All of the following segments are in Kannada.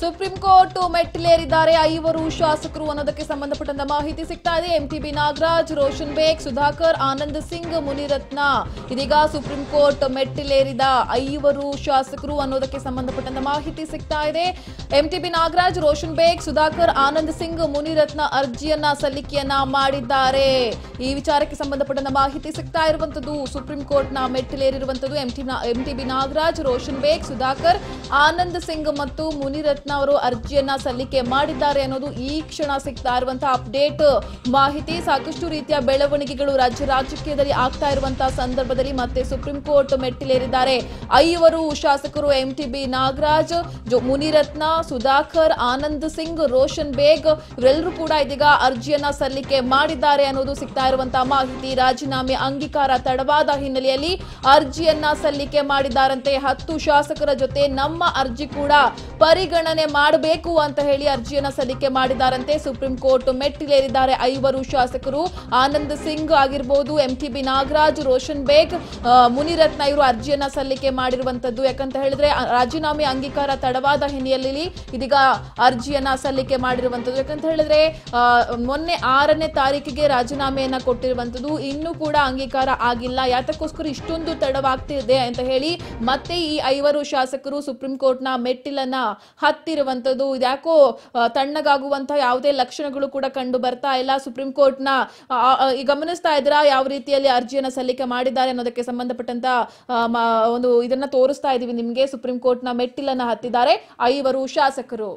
ಸುಪ್ರೀಂ ಕೋರ್ಟ್ ಮೆಟ್ಟಿಲೇರಿದ್ದಾರೆ ಐವರು ಶಾಸಕರು ಅನ್ನೋದಕ್ಕೆ ಸಂಬಂಧಪಟ್ಟಂತ ಮಾಹಿತಿ ಸಿಗ್ತಾ ಇದೆ ಎಂಟಿಬಿ ನಾಗರಾಜ್ ರೋಷನ್ ಬೇಗ್ ಸುಧಾಕರ್ ಆನಂದ್ ಸಿಂಗ್ ಮುನಿರತ್ನ ಇದೀಗ ಸುಪ್ರೀಂ ಕೋರ್ಟ್ ಮೆಟ್ಟಿಲೇರಿದ ಐವರು ಶಾಸಕರು ಅನ್ನೋದಕ್ಕೆ ಸಂಬಂಧಪಟ್ಟಂತ ಮಾಹಿತಿ ಸಿಗ್ತಾ ಇದೆ ಎಂಟಿಬಿ ನಾಗರಾಜ್ ರೋಷನ್ ಬೇಗ್ ಸುಧಾಕರ್ ಆನಂದ್ ಸಿಂಗ್ ಮುನಿರತ್ನ ಅರ್ಜಿಯನ್ನ ಸಲ್ಲಿಕೆಯನ್ನ ಮಾಡಿದ್ದಾರೆ ಈ ವಿಚಾರಕ್ಕೆ ಸಂಬಂಧಪಟ್ಟಂತ ಮಾಹಿತಿ ಸಿಗ್ತಾ ಇರುವಂತದ್ದು ಸುಪ್ರೀಂ ಕೋರ್ಟ್ನ ಮೆಟ್ಟಿಲೇರಿರುವಂತದ್ದು ಎಂಟಿಬಿ ನಾಗರಾಜ್ ರೋಷನ್ ಬೇಗ್ ಸುಧಾಕರ್ ಆನಂದ್ ಸಿಂಗ್ ಮತ್ತು ಮುನಿರತ್ನ ಅವರು ಅರ್ಜಿಯನ್ನ ಸಲ್ಲಿಕೆ ಮಾಡಿದ್ದಾರೆ ಅನ್ನೋದು ಈ ಕ್ಷಣ ಸಿಗ್ತಾ ಇರುವಂತಹ ಅಪ್ಡೇಟ್ ಮಾಹಿತಿ ಸಾಕಷ್ಟು ರೀತಿಯ ಬೆಳವಣಿಗೆಗಳು ರಾಜ್ಯ ರಾಜಕೀಯದಲ್ಲಿ ಆಗ್ತಾ ಇರುವಂತಹ ಸಂದರ್ಭದಲ್ಲಿ ಮತ್ತೆ ಸುಪ್ರೀಂ ಕೋರ್ಟ್ ಮೆಟ್ಟಿಲೇರಿದ್ದಾರೆ ಐವರು ಶಾಸಕರು ಎಂಟಿಬಿ ನಾಗರಾಜ್ ಜೊ- ಮುನಿರತ್ನ ಸುಧಾಕರ್ ಆನಂದ್ ಸಿಂಗ್ ರೋಷನ್ ಬೇಗ್ ಇವರೆಲ್ಲರೂ ಕೂಡ ಇದೀಗ ಅರ್ಜಿಯನ್ನ ಸಲ್ಲಿಕೆ ಮಾಡಿದ್ದಾರೆ ಅನ್ನೋದು ಸಿಗ್ತಾ ಇರುವಂತಹ ಮಾಹಿತಿ ರಾಜೀನಾಮೆ ಅಂಗೀಕಾರ ತಡವಾದ ಹಿನ್ನೆಲೆಯಲ್ಲಿ ಅರ್ಜಿಯನ್ನ ಸಲ್ಲಿಕೆ ಮಾಡಿದ್ದಾರಂತೆ ಹತ್ತು ಶಾಸಕರ ಜೊತೆ ನಮ್ಮ ಅರ್ಜಿ ಕೂಡ ಪರಿಗಣನೆ ಮಾಡಬೇಕು ಅಂತ ಹೇಳಿ ಅರ್ಜಿಯನ್ನ ಸಲ್ಲಿಕೆ ಮಾಡಿದ್ದಾರಂತೆ ಸುಪ್ರೀಂ ಕೋರ್ಟ್ ಮೆಟ್ಟಿಲೇರಿದ್ದಾರೆ ಐವರು ಶಾಸಕರು ಆನಂದ್ ಸಿಂಗ್ ಆಗಿರ್ಬೋದು ಎಂಟಿಬಿ ನಾಗರಾಜ್ ರೋಷನ್ ಬೇಗ್ ಆ, ಮುನಿರತ್ನ ಇವರು ಅರ್ಜಿಯನ್ನ ಸಲ್ಲಿಕೆ ಮಾಡಿರುವಂತದ್ದು ಯಾಕಂತ ಹೇಳಿದ್ರೆ ಆ, ರಾಜೀನಾಮೆ ಅಂಗೀಕಾರ ತಡವಾದ ಹಿನ್ನೆಲೆಯಲ್ಲಿ ಇದೀಗ ಅರ್ಜಿಯನ್ನ ಸಲ್ಲಿಕೆ ಮಾಡಿರುವಂತದ್ದು ಯಾಕಂತ ಹೇಳಿದ್ರೆ ಆ, ಮೊನ್ನೆ ಆರನೇ ತಾರೀಕಿಗೆ ರಾಜೀನಾಮೆಯನ್ನ ಕೊಟ್ಟಿರುವಂತದ್ದು ಇನ್ನೂ ಕೂಡ ಅಂಗೀಕಾರ ಆಗಿಲ್ಲ ಯಾತಕ್ಕೋಸ್ಕರ ಇಷ್ಟೊಂದು ತಡವಾಗ್ತಿದೆ ಅಂತ ಹೇಳಿ ಮತ್ತೆ ಈ ಐವರು ಶಾಸಕರು ಸುಪ್ರೀಂ ಕೋರ್ಟ್ನ ಮೆಟ್ಟಿಲನ್ನ ಹತ್ತಿರುವಂತದ್ದು ಇದ್ಯಾಕೋ ಆ, ತಣ್ಣಗಾಗುವಂತಹ ಯಾವುದೇ ಲಕ್ಷಣಗಳು ಕೂಡ ಕಂಡು ಬರ್ತಾ ಇಲ್ಲ ಸುಪ್ರೀಂ ಕೋರ್ಟ್ನ ಆ, ಆ, ಈ ಗಮನಿಸ್ತಾ ಇದ್ದೀರಾ ಯಾವ ರೀತಿಯಲ್ಲಿ ಅರ್ಜಿಯನ್ನ ಸಲ್ಲಿಕೆ ಮಾಡಿದ್ದಾರೆ ಅನ್ನೋದಕ್ಕೆ ಸಂಬಂಧಪಟ್ಟಂತ ಆ, ಮ- ಒಂದು ಇದನ್ನ ತೋರಿಸ್ತಾ ಇದೀವಿ ನಿಮ್ಗೆ ಸುಪ್ರೀಂ ಕೋರ್ಟ್ನ ಮೆಟ್ಟಿಲನ್ನ ಹತ್ತಿದ್ದಾರೆ ಐವರು ಶಾಸಕರು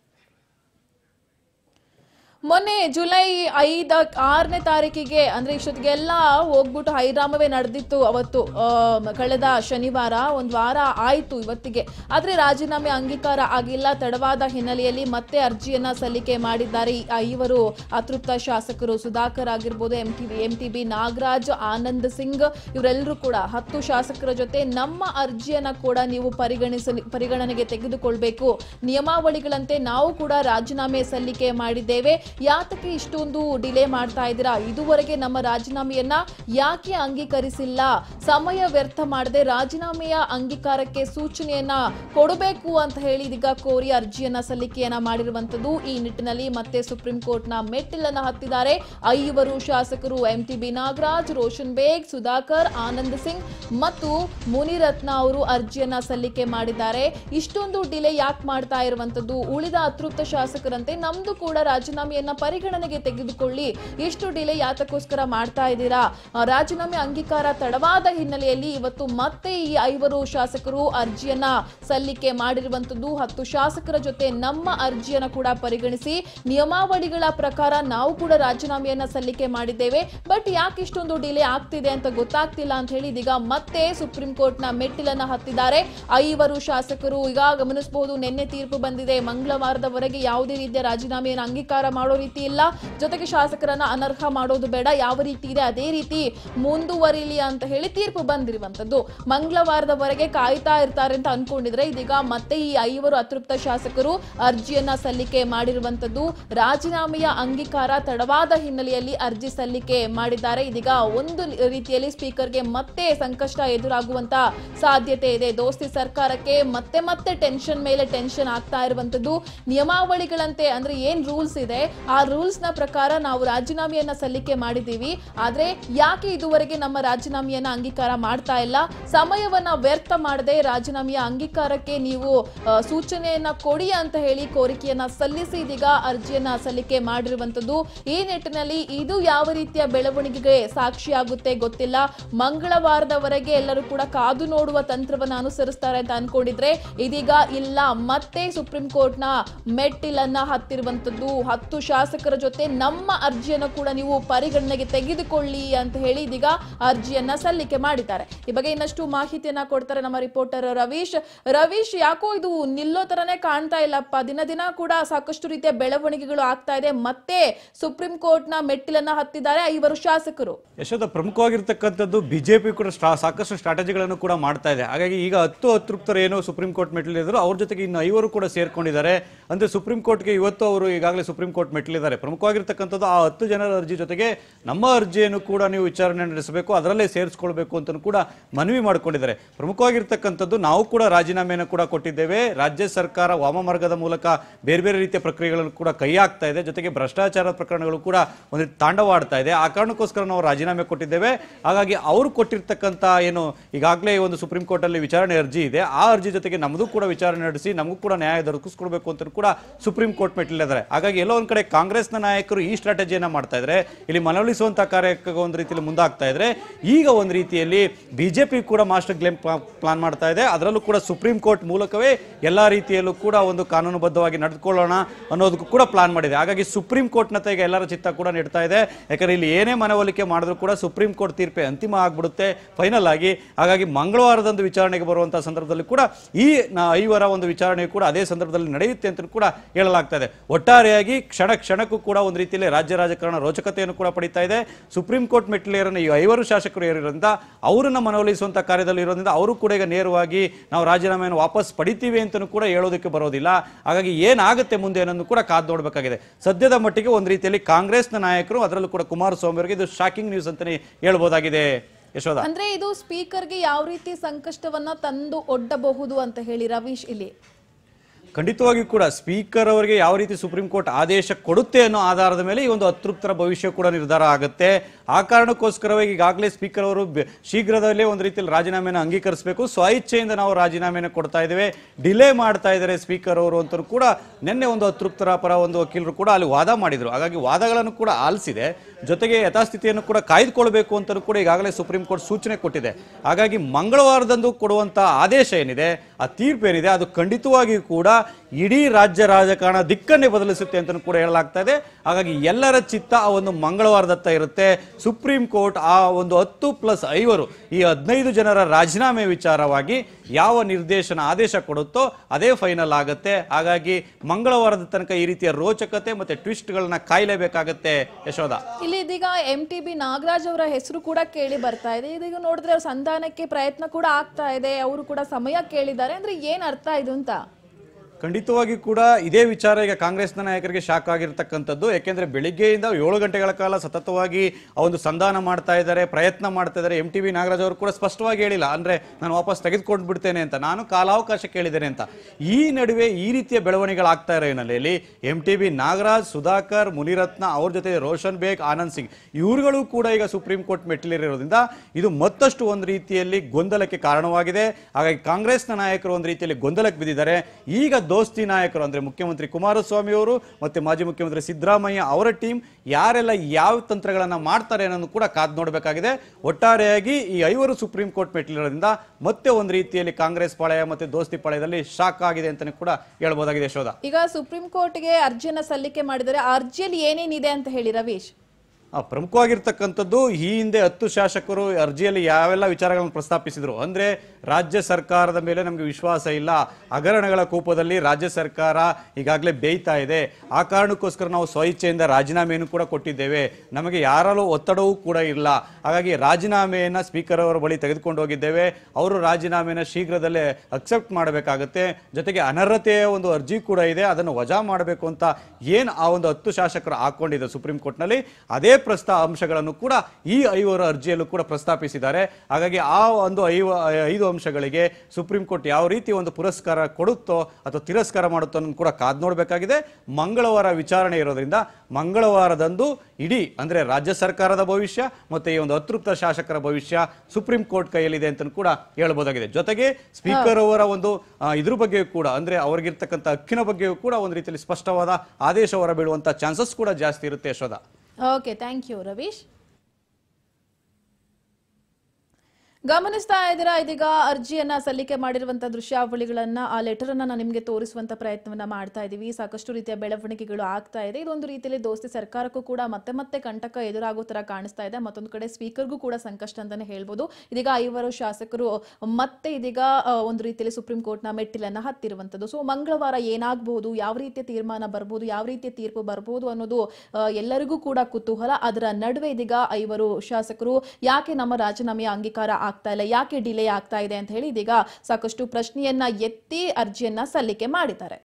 ಮೊನ್ನೆ ಜುಲೈ ಐದ ಆರನೇ ತಾರೀಕಿಗೆ ಅಂದ್ರೆ ಇಷ್ಟೊತ್ತಿಗೆಲ್ಲ ಹೋಗ್ಬಿಟ್ಟು ಹೈರಾಮವೇ ನಡೆದಿತ್ತು ಅವತ್ತು ಆ, ಕಳೆದ ಶನಿವಾರ ಒಂದು ವಾರ ಆಯ್ತು ಇವತ್ತಿಗೆ ಆದ್ರೆ ರಾಜೀನಾಮೆ ಅಂಗೀಕಾರ ಆಗಿಲ್ಲ ತಡವಾದ ಹಿನ್ನೆಲೆಯಲ್ಲಿ ಮತ್ತೆ ಅರ್ಜಿಯನ್ನ ಸಲ್ಲಿಕೆ ಮಾಡಿದ್ದಾರೆ ಈ ಐವರು ಅತೃಪ್ತ ಶಾಸಕರು ಸುಧಾಕರ್ ಆಗಿರ್ಬೋದು M T M T B Nagaraj Anand Singh ಇವರೆಲ್ಲರೂ ಕೂಡ ಹತ್ತು ಶಾಸಕರ ಜೊತೆ ನಮ್ಮ ಅರ್ಜಿಯನ್ನ ಕೂಡ ನೀವು ಪರಿಗಣಿಸ ಪರಿಗಣನೆಗೆ ತೆಗೆದುಕೊಳ್ಬೇಕು ನಿಯಮಾವಳಿಗಳಂತೆ ನಾವು ಕೂಡ ರಾಜೀನಾಮೆ ಸಲ್ಲಿಕೆ ಮಾಡಿದ್ದೇವೆ ಯಾತಕ್ಕೆ ಇಷ್ಟೊಂದು ಡಿಲೇ ಮಾಡ್ತಾ ಇದ್ದೀರಾ ಇದುವರೆಗೆ ನಮ್ಮ ರಾಜೀನಾಮೆಯನ್ನ ಯಾಕೆ ಅಂಗೀಕರಿಸಿಲ್ಲ ಸಮಯ ವ್ಯರ್ಥ ಮಾಡದೆ ರಾಜೀನಾಮೆಯ ಅಂಗೀಕಾರಕ್ಕೆ ಸೂಚನೆಯನ್ನ ಕೊಡಬೇಕು ಅಂತ ಹೇಳಿ ಇದೀಗ ಕೋರಿ ಅರ್ಜಿಯನ್ನ ಸಲ್ಲಿಕೆಯನ್ನ ಮಾಡಿರುವಂತದ್ದು ಈ ನಿಟ್ಟಿನಲ್ಲಿ ಮತ್ತೆ ಸುಪ್ರೀಂ ಕೋರ್ಟ್ನ ಮೆಟ್ಟಿಲನ್ನ ಹತ್ತಿದ್ದಾರೆ ಐವರು ಶಾಸಕರು M T B Nagaraj Roshan Baig Sudhakar Anand Singh ಮತ್ತು ಮುನಿರತ್ನ ಅವರು ಅರ್ಜಿಯನ್ನ ಸಲ್ಲಿಕೆ ಮಾಡಿದ್ದಾರೆ ಇಷ್ಟೊಂದು ಡಿಲೇ ಯಾಕೆ ಮಾಡ್ತಾ ಇರುವಂತದ್ದು ಉಳಿದ ಅತೃಪ್ತ ಶಾಸಕರಂತೆ ನಮ್ದು ಕೂಡ ರಾಜೀನಾಮೆಯನ್ನ ಪರಿಗಣನೆಗೆ ತೆಗೆದುಕೊಳ್ಳಿ ಎಷ್ಟು ಡಿಲೇ ಯಾತಕ್ಕೋಸ್ಕರ ಮಾಡ್ತಾ ಇದ್ದೀರಾ ಆ, ರಾಜೀನಾಮೆ ಅಂಗೀಕಾರ ತಡವಾದ ಹಿನ್ನೆಲೆಯಲ್ಲಿ ಇವತ್ತು ಮತ್ತೆ ಈ ಐವರು ಶಾಸಕರು ಅರ್ಜಿಯನ್ನ ಸಲ್ಲಿಕೆ ಮಾಡಿರುವಂತದ್ದು ಹತ್ತು ಶಾಸಕರ ಜೊತೆ ನಮ್ಮ ಅರ್ಜಿಯನ್ನ ಕೂಡ ಪರಿಗಣಿಸಿ ನಿಯಮಾವಳಿಗಳ ಪ್ರಕಾರ ನಾವು ಕೂಡ ರಾಜೀನಾಮೆಯನ್ನ ಸಲ್ಲಿಕೆ ಮಾಡಿದ್ದೇವೆ ಬಟ್ ಯಾಕೆ ಇಷ್ಟೊಂದು ಡಿಲೇ ಆಗ್ತಿದೆ ಅಂತ ಗೊತ್ತಾಗ್ತಿಲ್ಲ ಅಂತ ಹೇಳಿ ಇದೀಗ ಮತ್ತೆ ಸುಪ್ರೀಂ ಕೋರ್ಟ್ನ ಮೆಟ್ಟಿಲನ್ನ ಹತ್ತಿದ್ದಾರೆ ಐವರು ಶಾಸಕರು ಈಗ ಗಮನಿಸಬಹುದು ನಿನ್ನೆ ತೀರ್ಪು ಬಂದಿದೆ ಮಂಗಳವಾರದವರೆಗೆ ಯಾವುದೇ ರೀತಿಯ ರಾಜೀನಾಮೆಯನ್ನು ಅಂಗೀಕಾರ ಮಾಡೋ ರೀತಿ ಇಲ್ಲ ಜೊತೆಗೆ ಶಾಸಕರನ್ನ ಅನರ್ಹ ಮಾಡೋದು ಬೇಡ ಯಾವ ರೀತಿ ಇದೆ ಅದೇ ರೀತಿ ಮುಂದುವರಿಲಿ ಅಂತ ಹೇಳಿ ತೀರ್ಪು ಬಂದಿರುವಂತದ್ದು ಮಂಗಳವಾರದವರೆಗೆ ಕಾಯ್ತಾ ಇರ್ತಾರೆ ಅಂತ ಅನ್ಕೊಂಡಿದ್ರೆ ಇದೀಗ ಮತ್ತೆ ಈ ಐವರು ಅತೃಪ್ತ ಶಾಸಕರು ಅರ್ಜಿಯನ್ನ ಸಲ್ಲಿಕೆ ಮಾಡಿರುವಂತದ್ದು ರಾಜೀನಾಮೆಯ ಅಂಗೀಕಾರ ತಡವಾದ ಹಿನ್ನೆಲೆಯಲ್ಲಿ ಅರ್ಜಿ ಸಲ್ಲಿಕೆ ಮಾಡಿದ್ದಾರೆ ಇದೀಗ ಒಂದು ರೀತಿಯಲ್ಲಿ ಸ್ಪೀಕರ್ಗೆ ಮತ್ತೆ ಸಂಕಷ್ಟ ಎದುರಾಗುವಂತ ಸಾಧ್ಯತೆ ಇದೆ ದೋಸ್ತಿ ಸರ್ಕಾರಕ್ಕೆ ಮತ್ತೆ ಮತ್ತೆ ಟೆನ್ಷನ್ ಮೇಲೆ ಟೆನ್ಷನ್ ಆಗ್ತಾ ಇರುವಂತದ್ದು ನಿಯಮಾವಳಿಗಳಂತೆ ಅಂದ್ರೆ ಏನ್ ರೂಲ್ಸ್ ಇದೆ ಆ ರೂಲ್ಸ್ ನ ಪ್ರಕಾರ ನಾವು ರಾಜೀನಾಮೆಯನ್ನ ಸಲ್ಲಿಕೆ ಮಾಡಿದ್ದೀವಿ ಆದ್ರೆ ಯಾಕೆ ಇದುವರೆಗೆ ನಮ್ಮ ರಾಜೀನಾಮೆಯನ್ನ ಅಂಗೀಕಾರ ಮಾಡ್ತಾ ಇಲ್ಲ ಸಮಯವನ್ನ ವ್ಯರ್ಥ ಮಾಡದೆ ರಾಜೀನಾಮೆಯ ಅಂಗೀಕಾರಕ್ಕೆ ನೀವು ಆ, ಸೂಚನೆಯನ್ನ ಕೊಡಿ ಅಂತ ಹೇಳಿ ಕೋರಿಕೆಯನ್ನ ಸಲ್ಲಿಸಿ ಇದೀಗ ಅರ್ಜಿಯನ್ನ ಸಲ್ಲಿಕೆ ಮಾಡಿರುವಂತದ್ದು ಈ ನಿಟ್ಟಿನಲ್ಲಿ ಇದು ಯಾವ ರೀತಿಯ ಬೆಳವಣಿಗೆಗೆ ಸಾಕ್ಷಿಯಾಗುತ್ತೆ ಗೊತ್ತಿಲ್ಲ ಮಂಗಳವಾರದವರೆಗೆ ಎಲ್ಲರೂ ಕೂಡ ಕಾದು ನೋಡುವ ತಂತ್ರವನ್ನ ಅನುಸರಿಸ್ತಾರೆ ಅಂತ ಅನ್ಕೊಂಡಿದ್ರೆ ಇದೀಗ ಇಲ್ಲ ಮತ್ತೆ ಸುಪ್ರೀಂ ಕೋರ್ಟ್ನ ಮೆಟ್ಟಿಲನ್ನ ಹತ್ತಿರುವಂತದ್ದು ಹತ್ತು ಶಾಸಕರ ಜೊತೆ ನಮ್ಮ ಅರ್ಜಿಯನ್ನು ಕೂಡ ನೀವು ಪರಿಗಣನೆಗೆ ತೆಗೆದುಕೊಳ್ಳಿ ಅಂತ ಹೇಳಿ ಇದೀಗ ಅರ್ಜಿಯನ್ನ ಸಲ್ಲಿಕೆ ಮಾಡಿದ್ದಾರೆ ಈ ಬಗ್ಗೆ ಇನ್ನಷ್ಟು ಮಾಹಿತಿಯನ್ನ ಕೊಡ್ತಾರೆ ನಮ್ಮ ರಿಪೋರ್ಟರ್ ರವೀಶ್ ರವೀಶ್ ಯಾಕೋ ಇದು ನಿಲ್ಲೋ ತರನೇ ಕಾಣ್ತಾ ಇಲ್ಲಪ್ಪ ದಿನ ದಿನ ಕೂಡ ಸಾಕಷ್ಟು ರೀತಿಯ ಬೆಳವಣಿಗೆಗಳು ಆಗ್ತಾ ಇದೆ ಮತ್ತೆ ಸುಪ್ರೀಂ ಕೋರ್ಟ್ನ ಮೆಟ್ಟಿಲನ್ನ ಹತ್ತಿದ್ದಾರೆ ಐವರು ಶಾಸಕರು ಯಶೋಧ ಪ್ರಮುಖವಾಗಿರ್ತಕ್ಕಂಥದ್ದು ಬಿಜೆಪಿ ಕೂಡ ಸ್ಟಾ ಸಾಕಷ್ಟು ಸ್ಟ್ರಾಟಜಿಗಳನ್ನು ಕೂಡ ಮಾಡ್ತಾ ಇದೆ ಹಾಗಾಗಿ ಈಗ ಹತ್ತು ಅತೃಪ್ತರು ಏನು ಸುಪ್ರೀಂ ಕೋರ್ಟ್ ಮೆಟ್ಟಿಲಿದ್ರು ಅವ್ರ ಜೊತೆಗೆ ಇನ್ನು ಐವರು ಕೂಡ ಸೇರ್ಕೊಂಡಿದ್ದಾರೆ ಅಂದ್ರೆ ಸುಪ್ರೀಂ ಕೋರ್ಟ್ಗೆ ಇವತ್ತು ಅವರು ಈಗಾಗಲೇ ಸುಪ್ರೀಂ ಕೋರ್ಟ್ ಮೆಟ್ಟಿಲಿದ್ದಾರೆ ಪ್ರಮುಖವಾಗಿರ್ತಕ್ಕಂಥದ್ದು ಆ ಹತ್ತು ಜನರ ಅರ್ಜಿ ಜೊತೆಗೆ ನಮ್ಮ ಅರ್ಜಿಯನ್ನು ಕೂಡ ನೀವು ವಿಚಾರಣೆ ನಡೆಸಬೇಕು ಅದರಲ್ಲೇ ಸೇರಿಸ್ಕೊಳ್ಬೇಕು ಅಂತ ಕೂಡ ಮನವಿ ಮಾಡಿಕೊಂಡಿದ್ದಾರೆ ಪ್ರಮುಖವಾಗಿರ್ತಕ್ಕಂಥದ್ದು ನಾವು ಕೂಡ ರಾಜೀನಾಮೆಯನ್ನು ಕೂಡ ಕೊಟ್ಟಿದ್ದೇವೆ ರಾಜ್ಯ ಸರ್ಕಾರ ವಾಮಮಾರ್ಗದ ಮೂಲಕ ಬೇರೆ ಬೇರೆ ರೀತಿಯ ಪ್ರಕ್ರಿಯೆಗಳನ್ನು ಕೂಡ ಕೈ ಹಾಕ್ತಾ ಇದೆ ಜೊತೆಗೆ ಭ್ರಷ್ಟಾಚಾರ ಪ್ರಕರಣಗಳು ಕೂಡ ಒಂದು ರೀತಿ ತಾಂಡವಾಡ್ತಾ ಇದೆ ಆ ಕಾರಣಕ್ಕೋಸ್ಕರ ನಾವು ರಾಜೀನಾಮೆ ಕೊಟ್ಟಿದ್ದೇವೆ ಹಾಗಾಗಿ ಅವರು ಕೊಟ್ಟಿರ್ತಕ್ಕಂಥ ಏನು ಈಗಾಗಲೇ ಒಂದು ಸುಪ್ರೀಂ ಕೋರ್ಟ್ ಅಲ್ಲಿ ವಿಚಾರಣೆ ಅರ್ಜಿ ಇದೆ ಆ ಅರ್ಜಿ ಜೊತೆಗೆ ನಮ್ಮದು ಕೂಡ ವಿಚಾರಣೆ ನಡೆಸಿ ನಮಗೂ ಕೂಡ ನ್ಯಾಯ ದೊರಕಿಸ್ಕೊಡ್ಬೇಕು ಅಂತ ಕೂಡ ಸುಪ್ರೀಂ ಕೋರ್ಟ್ ಮೆಟ್ಟಿಲಿದ್ದಾರೆ ಹಾಗಾಗಿ ಎಲ್ಲೋ ಒಂದ್ ಕಡೆ ಕಾಂಗ್ರೆಸ್ನ ನಾಯಕರು ಈ ಸ್ಟ್ರಾಟಜಿಯನ್ನ ಮಾಡ್ತಾ ಇದ್ರೆ ಇಲ್ಲಿ ಮನವೊಲಿಸುವಂತ ಕಾರ್ಯಕ್ಕೆ ಒಂದು ರೀತಿಯಲ್ಲಿ ಮುಂದಾಗ್ತಾ ಇದ್ರೆ ಈಗ ಒಂದು ರೀತಿಯಲ್ಲಿ ಬಿಜೆಪಿ ಕೂಡ ಮಾಸ್ಟರ್ ಗ್ಲೇಮ್ ಪ್ಲಾನ್ ಮಾಡ್ತಾ ಇದೆ ಅದರಲ್ಲೂ ಕೂಡ ಸುಪ್ರೀಂ ಕೋರ್ಟ್ ಮೂಲಕವೇ ಎಲ್ಲಾ ರೀತಿಯಲ್ಲೂ ಕೂಡ ಒಂದು ಕಾನೂನುಬದ್ಧವಾಗಿ ನಡೆದುಕೊಳ್ಳೋಣ ಅನ್ನೋದಕ್ಕೂ ಕೂಡ ಪ್ಲಾನ್ ಮಾಡಿದೆ ಹಾಗಾಗಿ ಸುಪ್ರೀಂ ಕೋರ್ಟ್ನ ಈಗ ಎಲ್ಲರ ಚಿತ್ತ ಕೂಡ ನೀಡ್ತಾ ಇದೆ ಯಾಕಂದ್ರೆ ಇಲ್ಲಿ ಏನೇ ಮನವೊಲಿಕೆ ಮಾಡಿದ್ರು ಕೂಡ ಸುಪ್ರೀಂ ಕೋರ್ಟ್ ತೀರ್ಪೆ ಅಂತಿಮ ಆಗ್ಬಿಡುತ್ತೆ ಫೈನಲ್ ಆಗಿ ಹಾಗಾಗಿ ಮಂಗಳವಾರದಂದು ವಿಚಾರಣೆಗೆ ಬರುವಂತಹ ಸಂದರ್ಭದಲ್ಲಿ ಕೂಡ ಈ ನ- ಐವರ ಒಂದು ವಿಚಾರಣೆ ಕೂಡ ಅದೇ ಸಂದರ್ಭದಲ್ಲಿ ನಡೆಯುತ್ತೆ ಅಂತ ಕೂಡ ಹೇಳಲಾಗ್ತಾ ಇದೆ ಒಟ್ಟಾರೆಯಾಗಿ ಕ್ಷಣ ಕ್ಷಣಕ್ಕೂ ಕೂಡ ಒಂದು ರೀತಿಯಲ್ಲಿ ರಾಜ್ಯ ರಾಜಕಾರಣ ರೋಚಕತೆಯನ್ನು ಕೂಡ ಪಡಿತಾ ಇದೆ ಸುಪ್ರೀಂ ಕೋರ್ಟ್ ಮೆಟ್ಟಿಲೇರನ್ನ ಈ ಐವರು ಶಾಸಕರು ಏರಿರೋದ್ರಿಂದ ಅವರನ್ನ ಮನವೊಲಿಸುವಂತ ಕಾರ್ಯದಲ್ಲಿ ಇರೋದ್ರಿಂದ ಅವರು ಕೂಡ ಈಗ ನೇರವಾಗಿ ನಾವು ರಾಜೀನಾಮೆಯನ್ನು ವಾಪಸ್ ಪಡಿತೀವಿ ಅಂತಲೂ ಕೂಡ ಹೇಳೋದಕ್ಕೆ ಬರೋದಿಲ್ಲ ಹಾಗಾಗಿ ಏನಾಗುತ್ತೆ ಮುಂದೆ ಅನ್ನೋದು ಕೂಡ ಕಾದು ನೋಡಬೇಕಾಗಿದೆ ಸದ್ಯದ ಮಟ್ಟಿಗೆ ಒಂದು ರೀತಿಯಲ್ಲಿ ಕಾಂಗ್ರೆಸ್ನ ನಾಯಕರು ಅದರಲ್ಲೂ ಕೂಡ ಕುಮಾರಸ್ವಾಮಿ ಅವರಿಗೆ ಇದು ಶಾಕಿಂಗ್ ನ್ಯೂಸ್ ಅಂತಾನೆ ಹೇಳ್ಬೋದಾಗಿದೆ ಯಶೋಧ ಅಂದ್ರೆ ಇದು ಸ್ಪೀಕರ್ಗೆ ಯಾವ ರೀತಿ ಸಂಕಷ್ಟವನ್ನ ತಂದು ಒಡ್ಡಬಹುದು ಅಂತ ಹೇಳಿ ರವೀಶ್ ಇಲ್ಲಿ ಖಂಡಿತವಾಗಿಯೂ ಕೂಡ ಸ್ಪೀಕರ್ ಅವರಿಗೆ ಯಾವ ರೀತಿ ಸುಪ್ರೀಂ ಕೋರ್ಟ್ ಆದೇಶ ಕೊಡುತ್ತೆ ಅನ್ನೋ ಆಧಾರದ ಮೇಲೆ ಈ ಒಂದು ಅತೃಪ್ತರ ಭವಿಷ್ಯ ಕೂಡ ನಿರ್ಧಾರ ಆಗುತ್ತೆ ಆ ಕಾರಣಕ್ಕೋಸ್ಕರವಾಗಿ ಈಗಾಗಲೇ ಸ್ಪೀಕರ್ ಅವರು ಬೆ- ಶೀಘ್ರದಲ್ಲೇ ಒಂದು ರೀತಿಯಲ್ಲಿ ರಾಜೀನಾಮೆನ ಅಂಗೀಕರಿಸಬೇಕು ಸ್ವಇಚ್ಛೆಯಿಂದ ನಾವು ರಾಜೀನಾಮೆನ ಕೊಡ್ತಾ ಇದ್ದೇವೆ ಡಿಲೇ ಮಾಡ್ತಾ ಇದ್ದಾರೆ ಸ್ಪೀಕರ್ ಅವರು ಅಂತಲೂ ಕೂಡ ನಿನ್ನೆ ಒಂದು ಅತೃಪ್ತರ ಪರ ಒಂದು ವಕೀಲರು ಕೂಡ ಅಲ್ಲಿ ವಾದ ಮಾಡಿದ್ರು ಹಾಗಾಗಿ ವಾದಗಳನ್ನು ಕೂಡ ಆಲಿಸಿದೆ ಜೊತೆಗೆ ಯಥಾಸ್ಥಿತಿಯನ್ನು ಕೂಡ ಕಾಯ್ದುಕೊಳ್ಬೇಕು ಅಂತಲೂ ಕೂಡ ಈಗಾಗಲೇ ಸುಪ್ರೀಂ ಕೋರ್ಟ್ ಸೂಚನೆ ಕೊಟ್ಟಿದೆ ಹಾಗಾಗಿ ಮಂಗಳವಾರದಂದು ಕೊಡುವಂತ ಆದೇಶ ಏನಿದೆ ಆ ತೀರ್ಪು ಏನಿದೆ ಅದು ಖಂಡಿತವಾಗಿಯೂ ಕೂಡ ಇಡೀ ರಾಜ್ಯ ರಾಜಕಾರಣ ದಿಕ್ಕನ್ನೇ ಬದಲಿಸುತ್ತೆ ಅಂತಲೂ ಕೂಡ ಹೇಳಲಾಗ್ತಾ ಇದೆ ಹಾಗಾಗಿ ಎಲ್ಲರ ಚಿತ್ತ ಆ ಒಂದು ಮಂಗಳವಾರದತ್ತ ಇರುತ್ತೆ ಸುಪ್ರೀಂ ಕೋರ್ಟ್ ಆ ಒಂದು ಹತ್ತು ಪ್ಲಸ್ ಐವರು ಈ ಹದಿನೈದು ಜನರ ರಾಜೀನಾಮೆ ವಿಚಾರವಾಗಿ ಯಾವ ನಿರ್ದೇಶನ ಆದೇಶ ಕೊಡುತ್ತೋ ಅದೇ ಫೈನಲ್ ಆಗುತ್ತೆ ಹಾಗಾಗಿ ಮಂಗಳವಾರದ ತನಕ ಈ ರೀತಿಯ ರೋಚಕತೆ ಮತ್ತೆ ಟ್ವಿಸ್ಟ್ಗಳನ್ನ ಕಾಯಲೇಬೇಕಾಗತ್ತೆ ಯಶೋಧ ಇಲ್ಲಿ ಇದೀಗ ಎಂ ಟಿ ಬಿ ನಾಗರಾಜ್ ಅವರ ಹೆಸರು ಕೂಡ ಕೇಳಿ ಬರ್ತಾ ಇದೆ ಇದೀಗ ನೋಡಿದ್ರೆ ಅವ್ರ ಸಂಧಾನಕ್ಕೆ ಪ್ರಯತ್ನ ಕೂಡ ಆಗ್ತಾ ಇದೆ ಅವರು ಕೂಡ ಸಮಯ ಕೇಳಿದ್ದಾರೆ ಅಂದ್ರೆ ಏನ್ ಅರ್ಥ ಇದು ಅಂತ ಖಂಡಿತವಾಗಿ ಕೂಡ ಇದೇ ವಿಚಾರ ಈಗ ಕಾಂಗ್ರೆಸ್ನ ನಾಯಕರಿಗೆ ಶಾಕ್ ಆಗಿರ್ತಕ್ಕಂಥದ್ದು ಯಾಕೆಂದ್ರೆ ಬೆಳಿಗ್ಗೆಯಿಂದ ಏಳು ಗಂಟೆಗಳ ಕಾಲ ಸತತವಾಗಿ ಆ ಒಂದು ಸಂಧಾನ ಮಾಡ್ತಾ ಇದ್ದಾರೆ ಪ್ರಯತ್ನ ಮಾಡ್ತಾ ಇದ್ದಾರೆ ಎಂ ಟಿ ಬಿ ನಾಗರಾಜ್ ಅವರು ಕೂಡ ಸ್ಪಷ್ಟವಾಗಿ ಹೇಳಿಲ್ಲ ಅಂದ್ರೆ ನಾನು ವಾಪಸ್ ತೆಗೆದುಕೊಂಡು ಬಿಡ್ತೇನೆ ಅಂತ ನಾನು ಕಾಲಾವಕಾಶ ಕೇಳಿದ್ದೇನೆ ಅಂತ ಈ ನಡುವೆ ಈ ರೀತಿಯ ಬೆಳವಣಿಗೆಗಳಾಗ್ತಾ ಇರೋ ಹಿನ್ನೆಲೆಯಲ್ಲಿ M T B Nagaraj Sudhakar Munirathna ಅವ್ರ ಜೊತೆ ರೋಷನ್ ಬೇಗ್ ಆನಂದ್ ಸಿಂಗ್ ಇವರುಗಳು ಕೂಡ ಈಗ ಸುಪ್ರೀಂ ಕೋರ್ಟ್ ಮೆಟ್ಟಿಲಿರೋದ್ರಿಂದ ಇದು ಮತ್ತಷ್ಟು ಒಂದು ರೀತಿಯಲ್ಲಿ ಗೊಂದಲಕ್ಕೆ ಕಾರಣವಾಗಿದೆ ಹಾಗಾಗಿ ಕಾಂಗ್ರೆಸ್ನ ನಾಯಕರು ಒಂದು ರೀತಿಯಲ್ಲಿ ಗೊಂದಲಕ್ಕೆ ಬಿದ್ದಿದ್ದಾರೆ ಈಗ ದೋಸ್ತಿ ನಾಯಕರು ಅಂದ್ರೆ ಮುಖ್ಯಮಂತ್ರಿ ಕುಮಾರಸ್ವಾಮಿ ಅವರು ಮತ್ತೆ ಮಾಜಿ ಮುಖ್ಯಮಂತ್ರಿ ಸಿದ್ದರಾಮಯ್ಯ ಅವರ ಟೀಮ್ ಯಾರೆಲ್ಲ ಯಾವ ತಂತ್ರಗಳನ್ನ ಮಾಡ್ತಾರೆ ಅನ್ನೋದು ಕೂಡ ಕಾದ್ ನೋಡಬೇಕಾಗಿದೆ ಒಟ್ಟಾರೆಯಾಗಿ ಈ ಐವರು ಸುಪ್ರೀಂ ಕೋರ್ಟ್ ಮೆಟ್ಟಿಲಿರೋದ್ರಿಂದ ಮತ್ತೆ ಒಂದು ರೀತಿಯಲ್ಲಿ ಕಾಂಗ್ರೆಸ್ ಪಾಳೆಯ ಮತ್ತೆ ದೋಸ್ತಿ ಪಾಳೆಯದಲ್ಲಿ ಶಾಕ್ ಆಗಿದೆ ಅಂತಾನೆ ಕೂಡ ಹೇಳ್ಬೋದಾಗಿದೆ ಯಶೋಧ ಈಗ ಸುಪ್ರೀಂ ಕೋರ್ಟ್ಗೆ ಅರ್ಜಿಯನ್ನ ಸಲ್ಲಿಕೆ ಮಾಡಿದರೆ ಆ ಅರ್ಜಿಯಲ್ಲಿ ಏನೇನಿದೆ ಅಂತ ಹೇಳಿ ರವೀಶ್ ಆ, ಪ್ರಮುಖವಾಗಿರ್ತಕ್ಕಂಥದ್ದು ಈ ಹಿಂದೆ ಹತ್ತು ಶಾಸಕರು ಅರ್ಜಿಯಲ್ಲಿ ಯಾವೆಲ್ಲ ವಿಚಾರಗಳನ್ನು ಪ್ರಸ್ತಾಪಿಸಿದ್ರು ಅಂದ್ರೆ ರಾಜ್ಯ ಸರ್ಕಾರದ ಮೇಲೆ ನಮಗೆ ವಿಶ್ವಾಸ ಇಲ್ಲ ಹಗರಣಗಳ ಕೂಪದಲ್ಲಿ ರಾಜ್ಯ ಸರ್ಕಾರ ಈಗಾಗಲೇ ಬೇಯ್ತಾ ಇದೆ ಆ ಕಾರಣಕ್ಕೋಸ್ಕರ ನಾವು ಸ್ವಇಚ್ಛೆಯಿಂದ ರಾಜೀನಾಮೆಯನ್ನು ಕೂಡ ಕೊಟ್ಟಿದ್ದೇವೆ ನಮಗೆ ಯಾರಲ್ಲೂ ಒತ್ತಡವೂ ಕೂಡ ಇಲ್ಲ ಹಾಗಾಗಿ ರಾಜೀನಾಮೆಯನ್ನ ಸ್ಪೀಕರ್ ಅವರ ಬಳಿ ತೆಗೆದುಕೊಂಡು ಹೋಗಿದ್ದೇವೆ ಅವರು ರಾಜೀನಾಮೆನ ಶೀಘ್ರದಲ್ಲೇ ಅಕ್ಸೆಪ್ಟ್ ಮಾಡಬೇಕಾಗುತ್ತೆ ಜೊತೆಗೆ ಅನರ್ಹತೆಯ ಒಂದು ಅರ್ಜಿ ಕೂಡ ಇದೆ ಅದನ್ನು ವಜಾ ಮಾಡಬೇಕು ಅಂತ ಏನು ಆ ಒಂದು ಹತ್ತು ಶಾಸಕರು ಹಾಕೊಂಡಿದ್ದಾರೆ ಸುಪ್ರೀಂ ಕೋರ್ಟ್ನಲ್ಲಿ ಅದೇ ಪ್ರಸ್ತಾ ಅಂಶಗಳನ್ನು ಕೂಡ ಈ ಐವರು ಅರ್ಜಿಯಲ್ಲೂ ಕೂಡ ಪ್ರಸ್ತಾಪಿಸಿದ್ದಾರೆ ಹಾಗಾಗಿ ಆ ಒಂದು ಐವ ಐದು ಅಂಶಗಳಿಗೆ ಸುಪ್ರೀಂ ಕೋರ್ಟ್ ಯಾವ ರೀತಿ ಒಂದು ಪುರಸ್ಕಾರ ಕೊಡುತ್ತೋ ಅಥವಾ ತಿರಸ್ಕಾರ ಮಾಡುತ್ತೋ ಅನ್ನೋದು ಕೂಡ ಕಾದ್ ನೋಡಬೇಕಾಗಿದೆ ಮಂಗಳವಾರ ವಿಚಾರಣೆ ಇರೋದ್ರಿಂದ ಮಂಗಳವಾರದಂದು ಇಡೀ ಅಂದ್ರೆ ರಾಜ್ಯ ಸರ್ಕಾರದ ಭವಿಷ್ಯ ಮತ್ತೆ ಈ ಒಂದು ಅತೃಪ್ತ ಶಾಸಕರ ಭವಿಷ್ಯ ಸುಪ್ರೀಂ ಕೋರ್ಟ್ ಕೈಯಲ್ಲಿದೆ ಅಂತ ಕೂಡ ಹೇಳ್ಬೋದಾಗಿದೆ ಜೊತೆಗೆ ಸ್ಪೀಕರ್ ಅವರ ಒಂದು ಆ, ಇದ್ರ ಬಗ್ಗೆಯೂ ಕೂಡ ಅಂದ್ರೆ ಅವ್ರಿಗಿರ್ತಕ್ಕಂಥ ಹಕ್ಕಿನ ಬಗ್ಗೆಯೂ ಕೂಡ ಒಂದು ರೀತಿಯಲ್ಲಿ ಸ್ಪಷ್ಟವಾದ ಆದೇಶ ಹೊರಬೀಳುವಂತ ಚಾನ್ಸಸ್ ಕೂಡ ಜಾಸ್ತಿ ಇರುತ್ತೆ Yashodha okay thank you Ravish ಗಮನಿಸ್ತಾ ಇದ್ದೀರಾ ಇದೀಗ ಅರ್ಜಿಯನ್ನ ಸಲ್ಲಿಕೆ ಮಾಡಿರುವಂತಹ ದೃಶ್ಯಾವಳಿಗಳನ್ನ ಆ ಲೆಟರ್ ಅನ್ನ ನಾನು ನಿಮಗೆ ತೋರಿಸುವಂತ ಪ್ರಯತ್ನವನ್ನ ಮಾಡ್ತಾ ಇದೀವಿ ಸಾಕಷ್ಟು ರೀತಿಯ ಬೆಳವಣಿಗೆಗಳು ಆಗ್ತಾ ಇದೆ ಇದೊಂದು ರೀತಿಯಲ್ಲಿ ದೋಸ್ತಿ ಸರ್ಕಾರಕ್ಕೂ ಕೂಡ ಮತ್ತೆ ಮತ್ತೆ ಕಂಟಕ ಎದುರಾಗೋ ತರ ಕಾಣಿಸ್ತಾ ಇದೆ ಮತ್ತೊಂದು ಕಡೆ ಸ್ಪೀಕರ್ಗೂ ಕೂಡ ಸಂಕಷ್ಟ ಅಂತಾನೆ ಹೇಳ್ಬೋದು ಇದೀಗ ಐವರು ಶಾಸಕರು ಮತ್ತೆ ಇದೀಗ ಆ, ಒಂದು ರೀತಿಯಲ್ಲಿ ಸುಪ್ರೀಂ ಕೋರ್ಟ್ನ ಮೆಟ್ಟಿಲನ್ನ ಹತ್ತಿರುವಂತದ್ದು ಸೊ ಮಂಗಳವಾರ ಏನಾಗಬಹುದು ಯಾವ ರೀತಿಯ ತೀರ್ಮಾನ ಬರ್ಬೋದು ಯಾವ ರೀತಿಯ ತೀರ್ಪು ಬರ್ಬೋದು ಅನ್ನೋದು ಆ, ಎಲ್ಲರಿಗೂ ಕೂಡ ಕುತೂಹಲ ಅದರ ನಡುವೆ ಇದೀಗ ಐವರು ಶಾಸಕರು ಯಾಕೆ ನಮ್ಮ ರಾಜೀನಾಮೆಯ ಅಂಗೀಕಾರ ಆಗ್ತಾ ಇಲ್ಲ ಯಾಕೆ ಡಿಲೇ ಆಗ್ತಾ ಇದೆ ಅಂತ ಹೇಳಿ ಇದೀಗ ಸಾಕಷ್ಟು ಪ್ರಶ್ನೆಯನ್ನ ಎತ್ತಿ ಅರ್ಜಿಯನ್ನ ಸಲ್ಲಿಕೆ ಮಾಡಿದ್ದಾರೆ